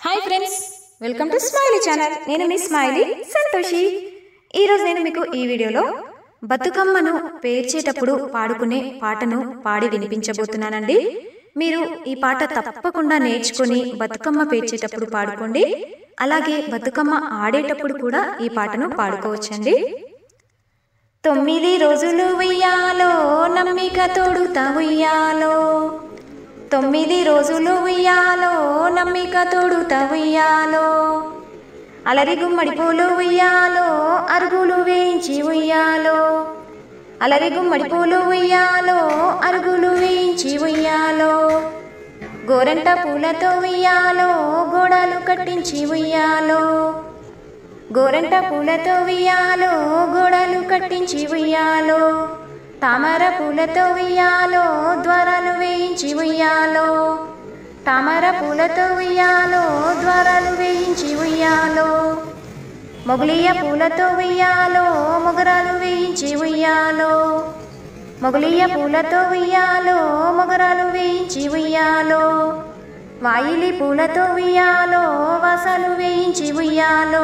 hi friends welcome to smiley channel నేను మీ smiley Santoshi ఈరోజు నేను మీకు ఈ వీడియోలో బతుకమ్మను పేర్చేటప్పుడు పాడుకునే పాటను పాడి వినిపించబోతున్నానండి మీరు ఈ పాట తప్పకుండా నేర్చుకొని బతుకమ్మ పేర్చేటప్పుడు పాడుకోండి అలాగే బతుకమ్మ ఆడేటప్పుడు కూడా ఈ పాటను పాడుకోవచ్చండి తొమ్మిది రోజులు ఉయ్యాలో నమ్మిక తోడుతా ఉయ్యాలో తొమ్మిది రోజులు ఉయ్యాలో నమ్మిక తోడుతా ఉయ్యాలో అలరి గుమ్మడి పూలు ఉయ్యాలో అరుగులు వేయించి ఉయ్యాలో అలరి గుమ్మడి పూలు ఉయ్యాలో అరుగులు వేయించి ఉయ్యాలో గోరంట పూలతో ఉయ్యాలో గోడలు కట్టించి ఉయ్యాలో గోరంట పూలతో ఉయ్యాలో గోడలు కట్టించి ఉయ్యాలో తామర పూలతో ఉయ్యాలో ద్వారాలు వేయించి ఉయ్యాలో తామర పూలతో ఉయ్యాలో ద్వారాలు వేయించి ఉయ్యాలో మొగలియ పూలతో ఉయ్యాలో మొగరాలు వేయించి ఉయ్యాలో మొగలియ పూలతో ఉయ్యాలో మొగరాలు వేయించి ఉయ్యాలో వాయిలి పూలతో ఉయ్యాలో వాసాలు వేయించి ఉయ్యాలో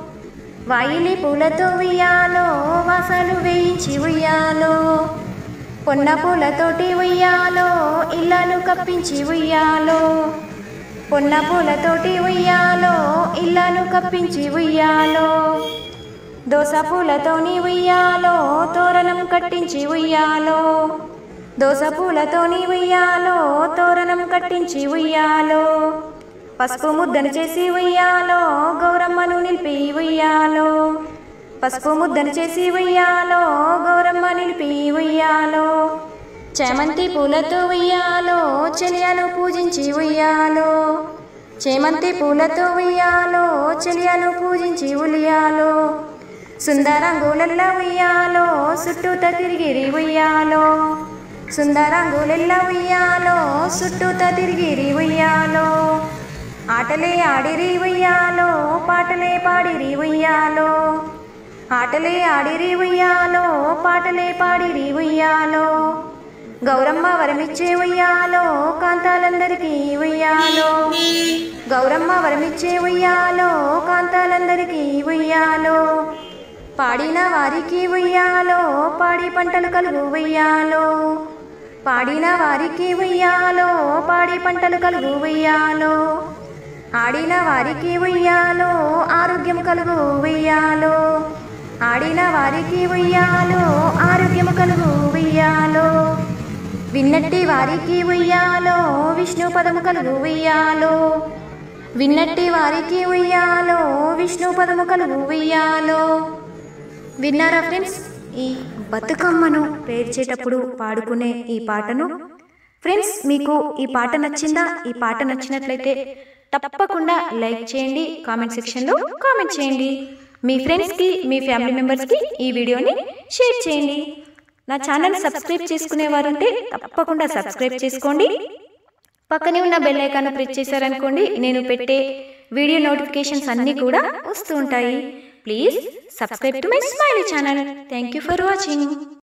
వాయిలి పూలతో ఉయ్యాలో వాసాలు వేయించి ఉయ్యాలో పొన్న పూలతోటి ఉయ్యాలో ఇళ్ళను కప్పించి ఉయ్యాలో పొన్న పూలతోటి ఉయ్యాలో ఇళ్ళను కప్పించి ఉయ్యాలో దోస పూలతోని ఉయ్యాలో తోరణం కట్టించి ఉయ్యాలో దోస పూలతోని ఉయ్యాలో తోరణం కట్టించి ఉయ్యాలో పసుపు ముద్దను చేసి ఉయ్యాలో గౌరమ్మను నిలిపి ఉయ్యాలో పసుపు ముద్దను చేసి ఉయ్యాలో గౌరమ్మ నిలిపి ఉయ్యాలో చేమంతి పూలతో ఉయ్యాలో చెలియను పూజించి ఉయ్యాలో చేమంతి పూలతో ఉయ్యాలో చెలియను పూజించి ఉయ్యాలో సుందరంగులల్ల ఉయ్యాలో చుట్టూత తిరిగిరి ఉయ్యాలో సుందరంగులెల్ల ఉయ్యాలో చుట్టూత తిరిగిరి ఉయ్యాలో ఆటలే ఆడిరి ఉయ్యాలో పాటలే పాడిరి ఉయ్యాలో ఆటలే ఆడిరి ఉయ్యాలో పాటలే పాడిరి ఉయ్యాలో గౌరమ్మ వరమిచ్చే ఉయ్యాలో కాంతాలందరికీ ఉయ్యాలో గౌరమ్మ వరమిచ్చే ఉయ్యాలో కాంతాలందరికీ ఉయ్యాలో పాడిన వారికి ఉయ్యాలో పాడి పంటలు కలుగు ఉయ్యాలో పాడిన వారికి ఉయ్యాలో పాడి పంటలు కలుగు ఉయ్యాలో ఆడిన వారికి ఉయ్యాలో ఆరోగ్యం కలుగు ఉయ్యాలో ఆడిన వారికి ఉయ్యాలో ఆరోగ్యం కలుగు ఉయ్యాలో విన్నట్టి వారికి ఉయ్యాలో విష్ణు పదము కలుగు ఉయ్యాలో విన్నట్టి వారికి ఉయ్యాలో విష్ణు పదము కలుగు ఉయ్యాలో విన్నారా ఫ్రెండ్స్ ఈ బతుకమ్మను పేర్చేటప్పుడు పాడుకునే ఈ పాటను ఫ్రెండ్స్ మీకు ఈ పాట నచ్చిందా ఈ పాట నచ్చినట్లయితే తప్పకుండా లైక్ చేయండి కామెంట్ సెక్షన్లో కామెంట్ చేయండి మీ ఫ్రెండ్స్కి మీ ఫ్యామిలీ మెంబర్స్కి ఈ వీడియోని షేర్ చేయండి నా ఛానల్ సబ్స్క్రైబ్ చేసుకునేవారుంటే తప్పకుండా సబ్స్క్రైబ్ చేసుకోండి పక్కనే ఉన్న బెల్ ఐకాన్ ప్రెస్ చేశారనుకోండి నేను పెట్టే వీడియో నోటిఫికేషన్స్ అన్నీ కూడా వస్తూ ఉంటాయి please subscribe to my smiley channel thank you for watching